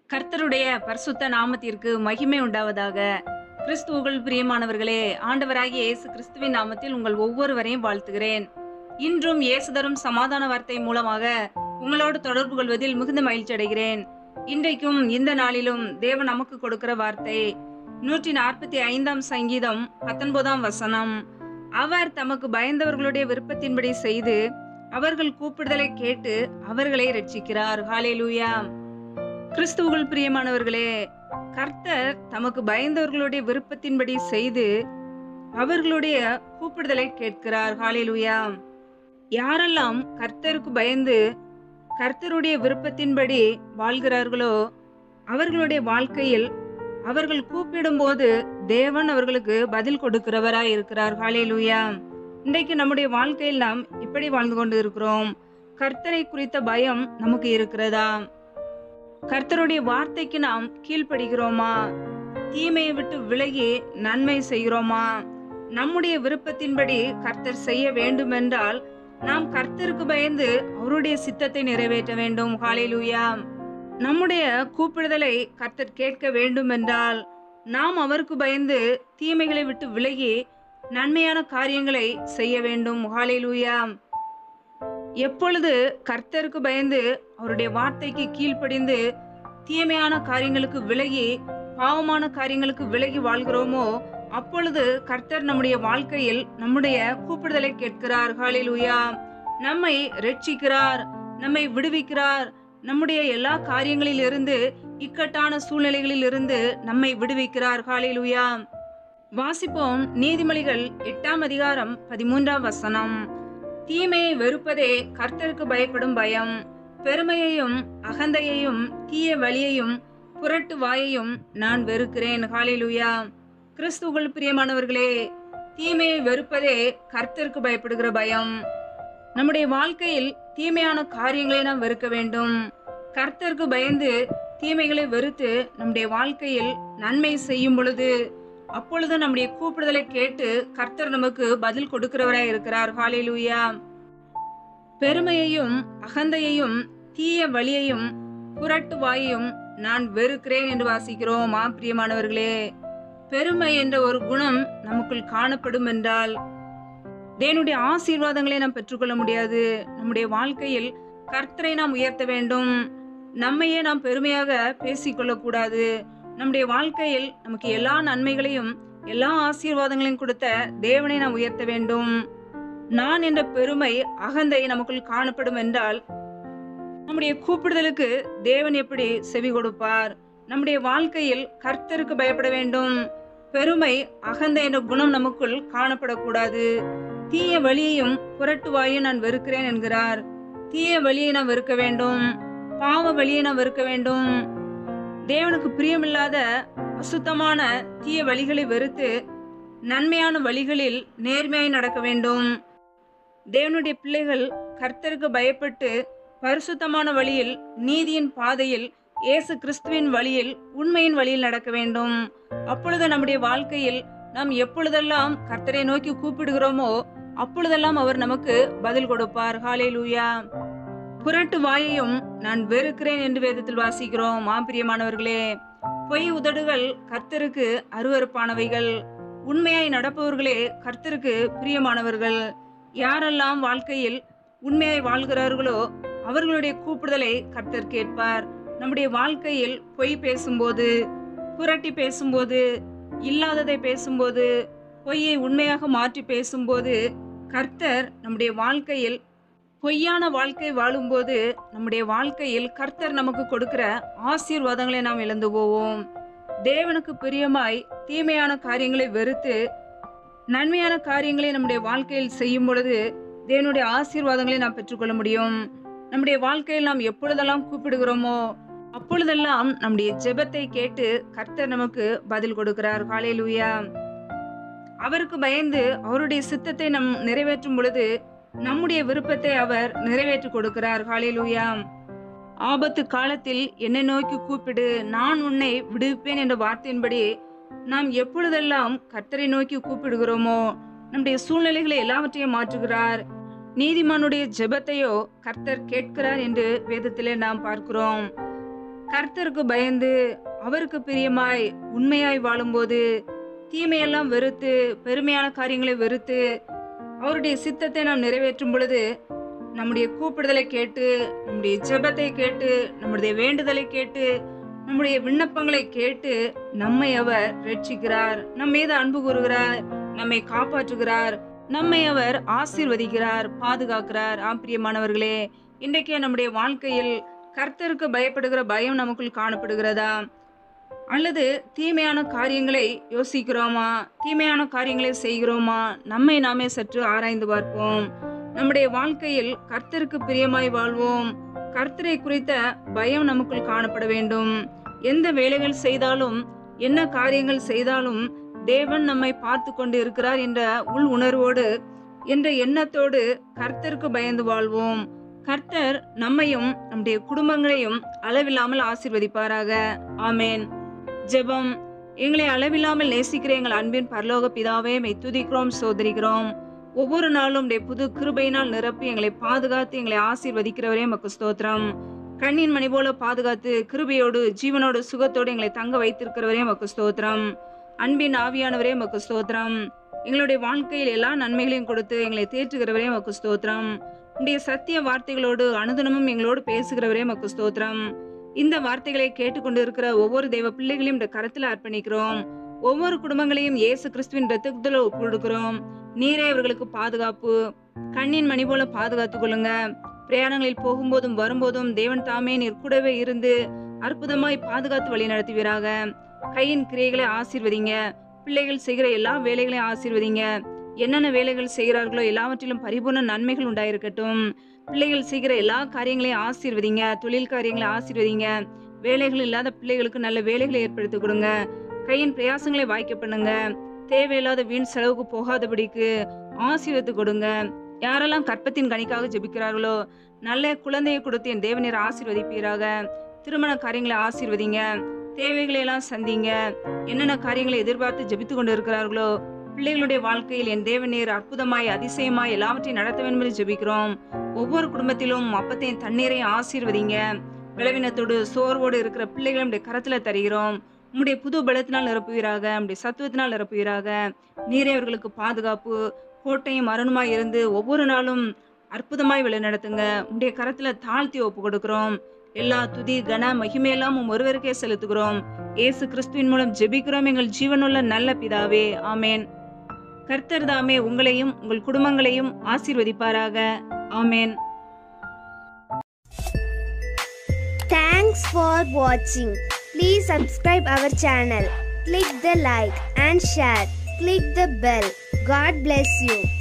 கர்த்தருடைய பரிசுத்த நாமத்திற்கு மகிமை உண்டாவதாக கிறிஸ்துவுக்குள் பிரியமானவர்களே ஆண்டவராகிய இயேசு கிறிஸ்துவின் நாமத்தில் உங்கள் ஒவ்வொருவரையும் வாழ்த்துகிறேன் இன்றும் இயேசு தரும் சமாதான வார்த்தை மூலமாக உங்களோடு தொடர்பு கொள்வதில் மிகுந்த மகிழ்ச்சி அடைகிறேன் இன்றைக்கும் இந்த நாளிலும் தேவன் நமக்கு கொடுக்கிற வார்த்தை நூற்றி நாற்பத்தி ஐந்தாம் சங்கீதம் பத்தொன்பதாம் வசனம் அவர் தமக்கு பயந்தவர்களுடைய விருப்பத்தின்படி செய்து அவர்கள் கூப்பிடுதலை கேட்டு அவர்களை ரட்சிக்கிறார் ஹalleluya கிறிஸ்துவுக்குள் பிரியமானவர்களே கர்த்தர் தமக்கு பயந்தவர்களுடைய விருப்பத்தின்படி செய்து அவர்களுடைய கூப்பிடுதலை கேட்கிறார் ஹalleluya யாரெல்லாம் கர்த்தருக்கு பயந்து கர்த்தருடைய விருப்பத்தின்படி வாழ்கிறார்களோ அவர்களுடைய வாழ்க்கையில் அவர்கள் கூப்பிடும்போது தேவன் அவர்களுக்கு பதில் கொடுக்கிறவராய் இருக்கிறார் ஹalleluya இன்றைக்கு நம்முடைய வாழ்க்கையில் நாம் இப்படி வாழ்ந்து கொண்டு இருக்கிறோம் கர்த்தரை குறித்த பயம் நமக்கு இருக்கிறதா கர்த்தருடைய வார்த்தைக்கு நாம் கீழ்ப்படுகிறோமா தீமையை விட்டு விலகி நன்மை செய்கிறோமா நம்முடைய விருப்பத்தின்படி கர்த்தர் செய்ய வேண்டுமென்றால் நாம் கர்த்தருக்கு பயந்து அவருடைய சித்தத்தை நிறைவேற்ற வேண்டும் ஹalleluya நம்முடைய கூப்பிடுதலை கர்த்தர் கேட்க வேண்டும் என்றால் நாம் அவருக்கு பயந்து தீமைகளை விட்டு விலகி நன்மையான காரியங்களை செய்ய வேண்டும் ஹalleluya எப்பொழுது கர்த்தருக்கு பயந்து அவருடைய வார்த்தைக்கு கீழ்ப்படிந்து தீமையான காரியங்களுக்கு விலகி பாவமான காரியங்களுக்கு விலகி வாழ்கிறோமோ அப்பொழுது கர்த்தர் நம்முடைய வாழ்க்கையில் நம்முடைய கூப்பிடுதலை கேட்கிறார் ஹalleluya நம்மை ரட்சிக்கிறார் நம்மை விடுவிக்கிறார் நம்முடைய எல்லா காரியங்களில் இருந்து இக்கட்டான சூழ்நிலைகளில் இருந்து நம்மை விடுவிக்கிறார் ஹalleluya வாசிப்போம் நீதிமொழிகள் எட்டாம் அதிகாரம் பதிமூன்றாம் வசனம் தீமையை வெறுப்பதே கர்த்தருக்கு பயப்படும் பயம் பெருமையையும் அகந்தையையும் தீய வழியையும் புரட்டு வாயையும் நான் வெறுக்கிறேன் ஹalleluya கிறிஸ்துவுக்குள் பிரியமானவர்களே தீமையை வெறுப்பதே கர்த்தருக்கு பயப்படுகிற பயம் நம்முடைய வாழ்க்கையில் தீமையான காரியங்களை நாம் வெறுக்க வேண்டும் கர்த்தருக்கு பயந்து தீமைகளை வெறுத்து நம்முடைய வாழ்க்கையில் நன்மை செய்யும் பொழுது அப்பொழுது நம்முடைய கூப்பிடுதலை கேட்டு கர்த்தர் நமக்கு பதில் கொடுக்கிறவராய் இருக்கிறார் ஹalleluya பெருமையையும் அகந்தையையும் தீய வழியையும் புரட்டு வாயையும் நான் வெறுக்கிறேன் என்று வாசிக்கிறோம் ஆ பிரியமானவர்களே பெருமை என்ற ஒரு குணம் நமக்குள் காணப்படும் என்றால் தேவனுடைய ஆசீர்வாதங்களை நாம் பெற்றுக்கொள்ள முடியாது நம்முடைய வாழ்க்கையில் கர்த்தரை நாம் உயர்த்த வேண்டும் நம்மையே நாம் பெருமையாக பேசிக்கொள்ளக்கூடாது நம்முடைய வாழ்க்கையில் நமக்கு எல்லா நன்மைகளையும் எல்லா ஆசீர்வாதங்களையும் கொடுத்த தேவனை நாம் உயர்த்த வேண்டும் நான் என்ற பெருமை அகந்தை நமக்குள் காணப்படும் என்றால் நம்முடைய கூப்பிடுதலுக்கு தேவன் எப்படி செவி கொடுப்பார் நம்முடைய வாழ்க்கையில் கர்த்தருக்கு பயப்பட வேண்டும் பெருமை அகந்தை என்ற குணம் நமக்குள் காணப்படக்கூடாது தீய வழியையும் புரட்டுவாயும் நான் வெறுக்கிறேன் என்கிறார் தீய வழியை நாம் வெறுக்க வேண்டும் பாவ வழியை நாம் வெறுக்க வேண்டும் தேவனுக்கு பிரியமில்லாத அசுத்தமான தீய வழிகளை வெறுத்து நன்மையான வழிகளில் நேர்மையாய் நடக்க வேண்டும் தேவனுடைய பிள்ளைகள் கர்த்தருக்கு பயப்பட்டு பரிசுத்தமான வழியில் நீதியின் பாதையில் இயேசு கிறிஸ்துவின் வழியில் உண்மையின் வழியில் நடக்க வேண்டும் அப்பொழுது நம்முடைய வாழ்க்கையில் நாம் எப்பொழுதெல்லாம் கர்த்தரை நோக்கி கூப்பிடுகிறோமோ அப்பொழுதெல்லாம் அவர் நமக்கு பதில் கொடுப்பார் ஹalleluya புரட்டு வாயையும் நான் வெறுக்கிறேன் என்று வேதத்தில் வாசிக்கிறோம் மாம்பிரியமானவர்களே பொய் உதடுகள் கர்த்தருக்கு அருவருப்பானவைகள் உண்மையாய் நடப்பவர்களே கர்த்தருக்கு பிரியமானவர்கள் யாரெல்லாம் வாழ்க்கையில் உண்மையாய் வாழ்கிறார்களோ அவர்களுடைய கூப்பிடுதலை கர்த்தர் கேட்பார் நம்முடைய வாழ்க்கையில் பொய் பேசும்போது புரட்டி பேசும்போது இல்லாததை பேசும்போது பொய்யை உண்மையாக மாற்றி பேசும்போது கர்த்தர் நம்முடைய வாழ்க்கையில் பொய்யான வாழ்க்கை வாழும்போது நம்முடைய வாழ்க்கையில் கர்த்தர் நமக்கு கொடுக்கிற ஆசீர்வாதங்களை நாம் இழந்து போவோம் தேவனுக்கு பிரியமாய் தீமையான காரியங்களை வெறுத்து நன்மையான காரியங்களை நம்முடைய வாழ்க்கையில் செய்யும் பொழுது தேவனுடைய ஆசீர்வாதங்களை நாம் பெற்றுக்கொள்ள முடியும் நம்முடைய வாழ்க்கையில் நாம் எப்பொழுதெல்லாம் கூப்பிடுகிறோமோ அப்பொழுதெல்லாம் நம்முடைய ஜெபத்தை கேட்டு கர்த்தர் நமக்கு பதில் கொடுக்கிறார் ஹalleluya அவருக்கு பயந்து அவருடைய சித்தத்தை நம் நிறைவேற்றும் பொழுது நம்முடைய விருப்பத்தை அவர் நிறைவேற்றி கொடுக்கிறார் ஹalleluya ஆபத்து காலத்தில் என்னை நோக்கி கூப்பிடு நான் உன்னை விடுவிப்பேன் என்ற வார்த்தையின்படி நாம் எப்பொழுதெல்லாம் கர்த்தரை நோக்கி கூப்பிடுகிறோமோ நம்முடைய சூழ்நிலைகளை எல்லாவற்றையும் மாற்றுகிறார் நீதிமானுடைய ஜெபத்தையோ கர்த்தர் கேட்கிறார் என்று வேதத்திலே நாம் பார்க்கிறோம் கர்த்தருக்கு பயந்து அவருக்கு பிரியமாய் உண்மையாய் வாழும்போது தீமையெல்லாம் வெறுத்து பெருமையான காரியங்களை வெறுத்து அவருடைய சித்தத்தை நாம் நிறைவேற்றும் பொழுது நம்முடைய கூப்பிடுதலை கேட்டு நம்முடைய ஜெபத்தை கேட்டு நம்முடைய வேண்டுதலை கேட்டு நம்முடைய விண்ணப்பங்களை கேட்டு நம்மை அவர் ரட்சிக்கிறார் நம் மீது அன்பு கூறுகிறார் நம்மை காப்பாற்றுகிறார் நம்மை அவர் ஆசீர்வதிக்கிறார் பாதுகாக்கிறார் ஆப்பிரியமானவர்களே இன்றைக்கே நம்முடைய வாழ்க்கையில் கர்த்தருக்கு பயப்படுகிற பயம் நமக்குள் காணப்படுகிறதா அல்லது தீமையான காரியங்களை யோசிக்கிறோமா தீமையான காரியங்களை செய்கிறோமா நம்மை நாமே சற்று ஆராய்ந்து பார்ப்போம் நம்முடைய வாழ்க்கையில் கர்த்தருக்கு பிரியமாய் வாழ்வோம் கர்த்தரை குறித்த பயம் நமக்குள் காணப்பட வேண்டும் எந்த வேலைகள் செய்தாலும் என்ன காரியங்கள் செய்தாலும் தேவன் நம்மை பார்த்து கொண்டு இருக்கிறார் என்ற உள் உணர்வோடு என்ற எண்ணத்தோடு கர்த்தருக்கு பயந்து வாழ்வோம் கர்த்தர் நம்மையும் நம்முடைய குடும்பங்களையும் அளவில்லாமல் ஆசீர்வதிப்பாராக ஆமேன் ஜெபம் எங்களை அளவில்லாமல் நேசிக்கிற எங்கள் அன்பின் பரலோக பிதாவே மெய் துதிக்கிறோம் சோதரிக்கிறோம் ஒவ்வொரு நாளும் உடைய புது கிருபையினால் நிரப்பி எங்களை பாதுகாத்து எங்களை ஆசீர்வதிக்கிறவரே மக்கு ஸ்தோத்திரம் கண்ணின் மணி போல பாதுகாத்து கிருபையோடு ஜீவனோடு சுகத்தோடு எங்களை தங்க வைத்திருக்கிறவரே மக்கு ஸ்தோத்திரம் அன்பின் ஆவியானவரே மக்கு ஸ்தோத்திரம் எங்களுடைய வாழ்க்கையில் எல்லா நன்மைகளையும் கொடுத்து எங்களை தேற்றுகிறவரே மக்கு ஸ்தோத்திரம் உடைய சத்திய வார்த்தைகளோடு அனுதினமும் எங்களோடு பேசுகிறவரே மக்கு ஸ்தோத்திரம் இந்த வார்த்தைகளை கேட்டுக்கொண்டு இருக்கிற ஒவ்வொரு தெய்வ பிள்ளைகளையும் இந்த கரத்தில் அர்ப்பணிக்கிறோம் ஒவ்வொரு குடும்பங்களையும் இயேசு கிறிஸ்துவின் ரத்தத்துல ஒப்பு கொடுக்கிறோம் நீரே அவர்களுக்கு பாதுகாப்பு கண்ணின் மணி போல பாதுகாத்துக் கொள்ளுங்க பிரயாணங்களில் போகும்போதும் வரும்போதும் தேவன் தாமே நீர் கூடவே இருந்து அற்புதமாய் பாதுகாத்து வழி நடத்துவீராக கையின் கிரியைகளை ஆசீர்வதிங்க பிள்ளைகள் செய்கிற எல்லா வேலைகளையும் ஆசீர்வதிங்க என்னென்ன வேலைகள் செய்கிறார்களோ எல்லாவற்றிலும் பரிபூர்ண நன்மைகள் உண்டாயிருக்கட்டும் பிள்ளைகள் செய்கிற எல்லா காரியங்களையும் ஆசீர்வதிங்க தொழில் காரியங்களை ஆசீர்வதிங்க வேலைகள் இல்லாத பிள்ளைகளுக்கு நல்ல வேலைகளை ஏற்படுத்தி கொடுங்க கையின் பிரயாசங்களை வாய்க்க பண்ணுங்க தேவையில்லாத வீண் செலவுக்கு போகாதபடிக்கு ஆசீர்வத்து கொடுங்க யாரெல்லாம் கற்பத்தின் கனிக்காக ஜெபிக்கிறார்களோ நல்ல குழந்தையை கொடுத்து என் தேவநீர் ஆசீர்வதிப்பீராக திருமண காரியங்களை ஆசீர்வதிங்க தேவைகளை எல்லாம் சந்திங்க என்னென்ன காரியங்களை எதிர்பார்த்து ஜெபித்து கொண்டு இருக்கிறார்களோ பிள்ளைகளுடைய வாழ்க்கையில் என் தேவநீர் அற்புதமாய் அதிசயமாய் எல்லாவற்றையும் நடத்த வேண்டும் என்று ஜெபிக்கிறோம் ஒவ்வொரு குடும்பத்திலும் அப்பத்தையும் தண்ணீரையும் ஆசீர்வதிங்க விளவினத்தோடு சோர்வோடு இருக்கிற பிள்ளைகளை நம்முடைய கரத்துல தருகிறோம் உம்முடைய புது பலத்தினால் நிரப்புவீராக நம்முடைய சத்துவத்தினால் நிரப்புவீராக நீரே அவர்களுக்கு பாதுகாப்பு கோட்டையும் மரணமாய் இருந்து ஒவ்வொரு நாளும் அற்புதமாய் வழி நடத்துங்க உம்முடைய கரத்துல தாழ்த்தி ஒப்பு கொடுக்கிறோம் எல்லா துதி கன மகிமையெல்லாம் உம் ஒருவருக்கே செலுத்துகிறோம் இயேசு கிறிஸ்துவின் மூலம் ஜெபிக்கிறோம் எங்கள் ஜீவனுள்ள நல்ல பிதாவே ஆமேன் கர்த்தர் தாமே உங்களையும் உங்கள் குடும்பங்களையும் ஆசீர்வதிப்பாராக ஆமேன் Thanks for watching. Please subscribe our channel. Click the like and share. Click the bell. God bless you.